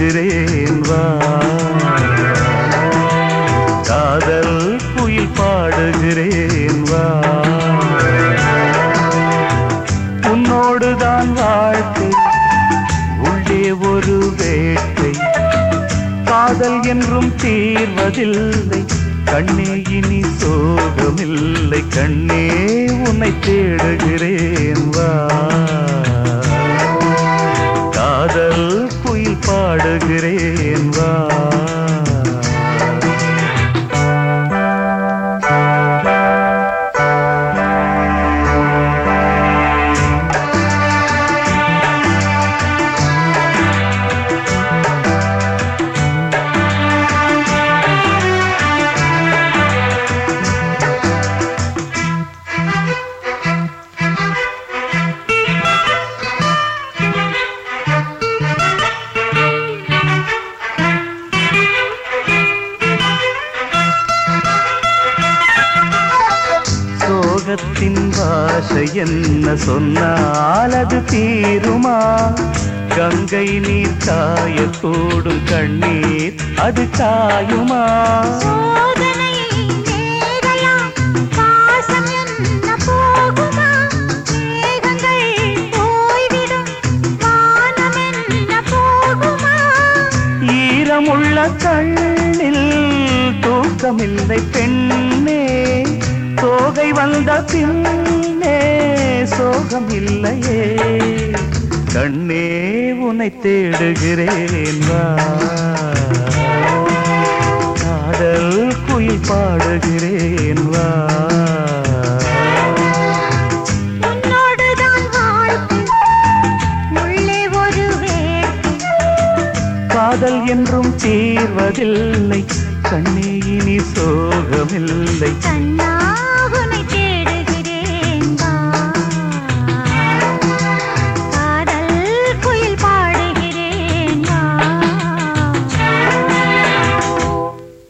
தேடுகிறேன் வா காதல் குயில் பாடுகிறேன் வா உன்னோடுதான் வாழ்க்கை உள்ளே ஒரு வேட்டை காதல் என்றும் தீர்வதில்லை கண்ணே இனி சோகமில்லை கண்ணே உன்னை தேடுகிறேன் வா காதல் குயில் பாடுகிறேன் வா சோகத்தின் பாஷை என்ன சொன்னால் அது தீருமா கங்கை நீர் காயக்கூடும் கண்ணீர் அது காயுமா சோதனை நேரலாம் பாசம் என்ன போகுமா மேகங்கள் போய்விடும் வானம் என்ன போகுமா ஈரமுள்ள கண்ணில் தூக்கமில்லை பெண்ணே சோகை வந்த பின்னே சோகம் இல்லையே கண்ணே உன்னை தேடுகிறேன் வா காதல் குயில் பாடுகிறேன் வா உன்னோடுதான் வாழ்க்கை உள்ளே ஒரு வேட்டை காதல் என்றும் தீர்வதில்லை கண்ணே இனி சோகமில்லை கண்ணா உன்னை